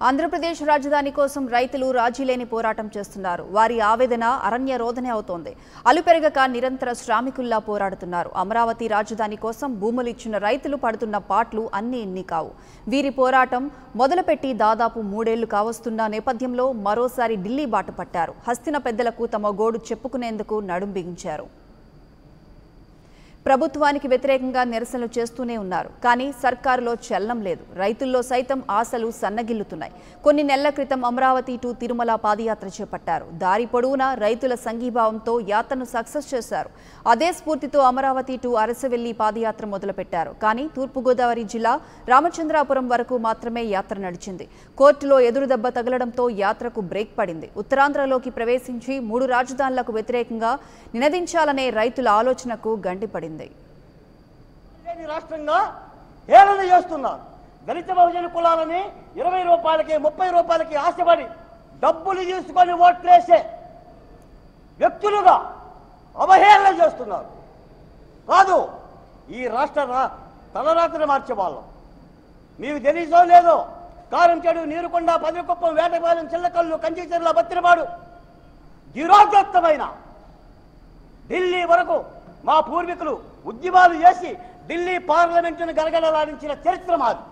ఆంధ్రప్రదేశ్ రాజధాని కోసం రైతులు రాజీలేని పోరాటం చేస్తున్నారు వారి ఆవేదన అరణ్య రోదనే అవుతోంది అలుపెరగక నిరంతర శ్రామికుల్లా పోరాడుతున్నారు అమరావతి రాజధాని కోసం భూములు ఇచ్చిన రైతులు పడుతున్న పాట్లు అన్ని ఇన్ని కావు వీరి పోరాటం మొదలుపెట్టి దాదాపు మూడేళ్లు కావస్తున్న నేపథ్యంలో మరోసారి ఢిల్లీ బాట పట్టారు హస్తిన పెద్దలకు తమ గోడు చెప్పుకునేందుకు నడుం బిగించారు ప్రభుత్వానికి వ్యతిరేకంగా నిరసనలు చేస్తూనే ఉన్నారు కానీ సర్కారులో చలనం లేదు రైతుల్లో సైతం ఆశలు సన్నగిల్లుతున్నాయి కొన్ని నెలల క్రితం అమరావతి టు తిరుమల పాదయాత్ర చేపట్టారు దారి పొడవునా రైతుల సంఘీభావంతో యాత్రను సక్సెస్ చేశారు అదే స్ఫూర్తితో అమరావతి టు అరసవెల్లి పాదయాత్ర మొదలుపెట్టారు కానీ తూర్పుగోదావరి జిల్లా రామచంద్రాపురం వరకు మాత్రమే యాత్ర నడిచింది కోర్టులో ఎదురుదెబ్బ తగలడంతో యాత్రకు బ్రేక్ పడింది ఉత్తరాంధ్రలోకి ప్రవేశించి మూడు రాజధానులకు వ్యతిరేకంగా నినదించాలనే రైతుల ఆలోచనకు గండిపడింది లేని రాష్ట్రంగా హేళన చేస్తున్నారు దళిత బహుజన కులాలని ఇరవై రూపాయలకి ముప్పై రూపాయలకి ఆశపడి డబ్బులు తీసుకొని ఓట్లేసే వ్యక్తులుగా అవహేళన చేస్తున్నారు కాదు ఈ రాష్ట్ర రా తలరాత్రి మార్చే వాళ్ళం మీకు తెలిసో లేదో కారం చెడు నీరుకొండ పదిరికుప్పం వేటపాలెం చిల్లకల్లు కంచిచెర్ల బత్తిరపాడు దిరోగ్రస్తమైన ఢిల్లీ వరకు మా పూర్వీకులు ఉద్యమాలు చేసి ఢిల్లీ పార్లమెంటును గలగలలాడించిన చరిత్ర మాది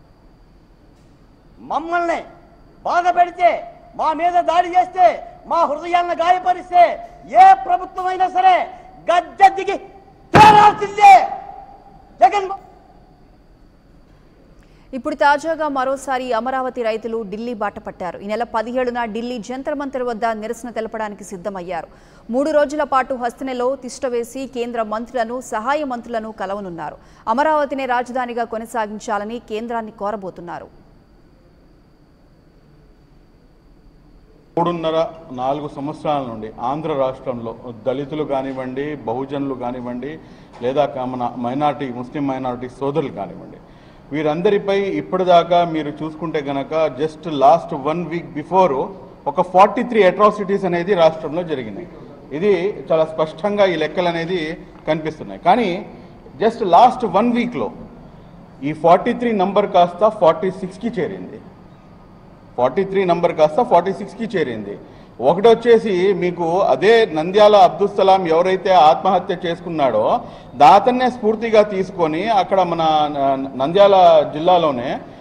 మమ్మల్ని బాధ పెడితే మా మీద దాడి చేస్తే మా హృదయాలను గాయపరిస్తే ఏ ప్రభుత్వం అయినా సరే గద్దె దిగి తేరాల్సిందే జగన్ ఇప్పుడు తాజాగా మరోసారి అమరావతి రైతులు ఢిల్లీ బాట పట్టారు ఈ నెల పదిహేడున ఢిల్లీ జంతర్ మంతర్ వద్ద నిరసన తెలపడానికి సిద్ధమయ్యారు మూడు రోజుల పాటు హస్తినలో తిష్టవేసి కేంద్ర మంత్రులను సహాయ మంత్రులను కలవనున్నారు అమరావతినే రాజధానిగా కొనసాగించాలని కేంద్రాన్ని కోరబోతున్నారు మూడున్నర నాలుగు సంవత్సరాల నుండి ఆంధ్ర రాష్ట్రంలో దళితులు కానివ్వండి బహుజనులు కానివ్వండి లేదా క- మన మైనార్టీ ముస్లిం మైనార్టీ సోదరులు కానివ్వండి వీరందరిపై ఇప్పటిదాకా మీరు చూసుకుంటే గనక just last one week before ఒక ఫార్టీ త్రీ అట్రాసిటీస్ అనేది రాష్ట్రంలో జరిగినాయి ఇది చాలా స్పష్టంగా ఈ లెక్కలు అనేది కనిపిస్తున్నాయి కానీ జస్ట్ లాస్ట్ వన్ వీక్లో ఈ ఫార్టీ త్రీ నంబర్ కాస్త ఫార్టీ సిక్స్కి చేరింది ఫార్టీ త్రీ నంబర్ కాస్త ఫార్టీ సిక్స్కి చేరింది ఒకటి వచ్చేసి మీకు అదే నంద్యాల అబ్దుల్ సలాం ఎవరైతే ఆత్మహత్య చేసుకున్నాడో దాతన్నే స్ఫూర్తిగా తీసుకొని అక్కడ మన న- నంద్యాల జిల్లాలోనే